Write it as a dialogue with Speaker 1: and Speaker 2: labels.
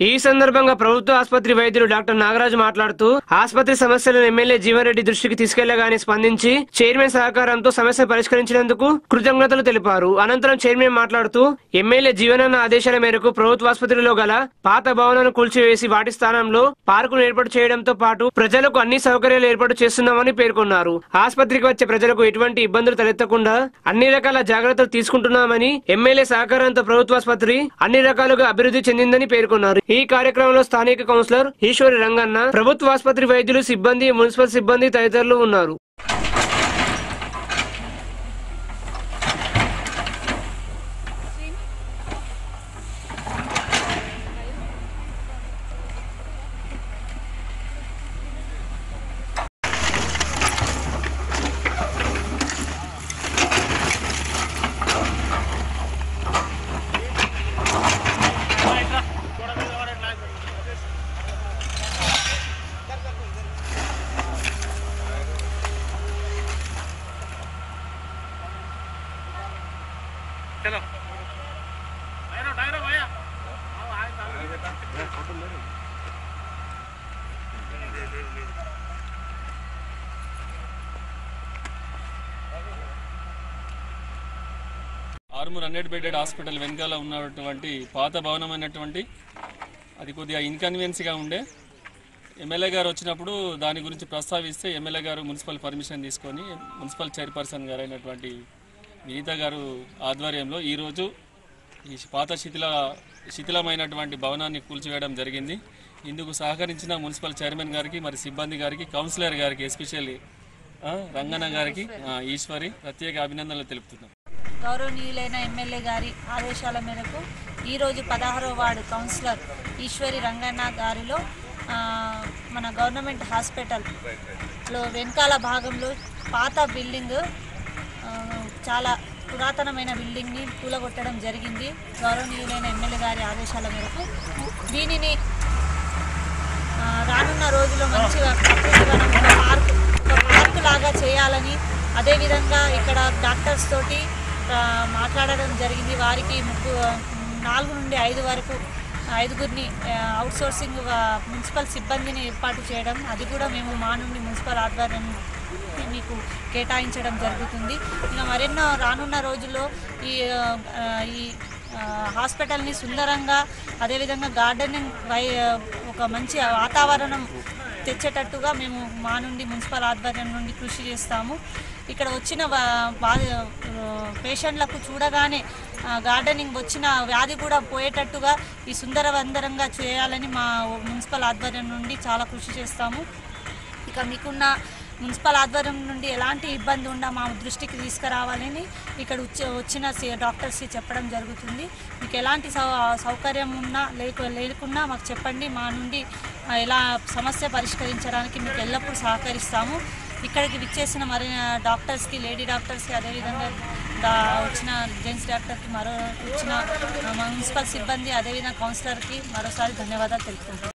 Speaker 1: ఈ సందర్భంగా ప్రభుత్వ ఆసుపత్రి వైద్యులు డాక్టర్ నాగరాజు మాట్లాడుతూ ఆసుపత్రి సమస్యలను ఎమ్మెల్యే జీవన్రెడ్డి దృష్టికి తీసుకెళ్లగానే స్పందించి చైర్మన్ సహకారంతో సమస్య పరిష్కరించినందుకు కృతజ్ఞతలు తెలిపారు అనంతరం చైర్మన్ మాట్లాడుతూ ఎమ్మెల్యే జీవనన్న ఆదేశాల మేరకు ప్రభుత్వ ఆసుపత్రిలో గల పాత భవనాలను కూల్చివేసి వాటి స్థానంలో పార్కును ఏర్పాటు చేయడంతో పాటు ప్రజలకు అన్ని సౌకర్యాలు ఏర్పాటు చేస్తున్నామని పేర్కొన్నారు ఆసుపత్రికి వచ్చే ప్రజలకు ఎటువంటి ఇబ్బందులు తలెత్తకుండా అన్ని రకాల జాగ్రత్తలు తీసుకుంటున్నామని ఎమ్మెల్యే సహకారంతో ప్రభుత్వాసుపత్రి అన్ని రకాలుగా అభివృద్ధి చెందిందని పేర్కొన్నారు ఈ కార్యక్రమంలో స్థానిక కౌన్సిలర్ ఈశ్వరి రంగన్న ప్రభుత్వ ఆసుపత్రి వైద్యులు సిబ్బంది మున్సిపల్ సిబ్బంది తదితరులు ఉన్నారు
Speaker 2: ఆర్మూర్ హండ్రెడ్ బెడెడ్ హాస్పిటల్ వెనకాల ఉన్నటువంటి పాత భవనం అయినటువంటి అది కొద్దిగా ఇన్కన్వీనియన్స్గా ఉండే ఎమ్మెల్యే గారు వచ్చినప్పుడు దాని గురించి ప్రస్తావిస్తే ఎమ్మెల్యే గారు మున్సిపల్ పర్మిషన్ తీసుకొని మున్సిపల్ చైర్పర్సన్ గారు అయినటువంటి వినీత గారు ఆధ్వర్యంలో ఈరోజు ఈ పాత శిథిల శిథిలమైనటువంటి భవనాన్ని కూల్చివేయడం జరిగింది ఇందుకు సహకరించిన మున్సిపల్ చైర్మన్ గారికి మరి సిబ్బంది గారికి కౌన్సిలర్ గారికి ఎస్పెషల్లీ రంగన్న గారికి ఆ, ఈశ్వరి ప్రత్యేక అభినందనలు తెలుపుతున్నాం
Speaker 3: గౌరవనీయులైన ఎమ్మెల్యే గారి ఆదేశాల మేరకు ఈరోజు పదహారో వార్డు కౌన్సిలర్ ఈశ్వరి రంగన్న గారిలో ఆ, మన గవర్నమెంట్ హాస్పిటల్లో వెనకాల భాగంలో పాత బిల్డింగ్ ఆ, చాలా పురాతనమైన బిల్డింగ్ని కూలగొట్టడం జరిగింది గౌరవనీయులైన ఎమ్మెల్యే గారి ఆదేశాల మేరకు దీనిని ఆ, రానున్న రోజుల్లో మంచిగా ప్రకృతి వనం ఒక పార్క్ ఒక పార్క్ లాగా చేయాలని అదేవిధంగా ఇక్కడ డాక్టర్స్ తోటి ఆ, మాట్లాడడం జరిగింది వారికి ముగ్గు నాలుగు నుండి ఐదు వరకు ఐదుగురిని అవుట్ సోర్సింగ్ మున్సిపల్ సిబ్బందిని ఏర్పాటు చేయడం అది కూడా మేము మా నుండి మున్సిపల్ ఆధ్వర్యం మీకు కేటాయించడం జరుగుతుంది ఇంకా మరెన్నో రానున్న రోజుల్లో ఈ ఆ, ఈ ఆ, హాస్పిటల్ని సుందరంగా అదేవిధంగా గార్డెనింగ్ వై ఒక మంచి వాతావరణం తెచ్చేటట్టుగా మేము మా నుండి మున్సిపల్ ఆధ్వర్యం నుండి కృషి చేస్తాము ఇక్కడ వచ్చిన వా- వా- పేషెంట్లకు చూడగానే ఆ, గార్డెనింగ్ వచ్చిన వ్యాధి కూడా పోయేటట్టుగా ఈ సుందరవందరంగా చేయాలని మా మున్సిపల్ ఆధ్వర్యం నుండి చాలా కృషి చేస్తాము ఇక మీకున్న మున్సిపల్ ఆధ్వర్యం నుండి ఎలాంటి ఇబ్బంది ఉన్నా మా దృష్టికి తీసుకురావాలని ఇక్కడ వచ్చి వచ్చిన సి- డాక్టర్స్కి చెప్పడం జరుగుతుంది మీకు ఎలాంటి సౌ సౌకర్యం ఉన్నా లేక లేకున్నా మాకు చెప్పండి మా నుండి ఆ, ఎలా సమస్య పరిష్కరించడానికి మీకు ఎల్లప్పుడూ సహకరిస్తాము ఇక్కడికి విచ్చేసిన మరి డాక్టర్స్కి లేడీ డాక్టర్స్కి అదేవిధంగా డా- వచ్చిన జెంట్స్ డాక్టర్కి మరో వచ్చిన ఆ, మున్సిపల్ సిబ్బంది అదేవిధంగా కౌన్సిలర్కి మరోసారి ధన్యవాదాలు తెలుపుకుంటున్నాను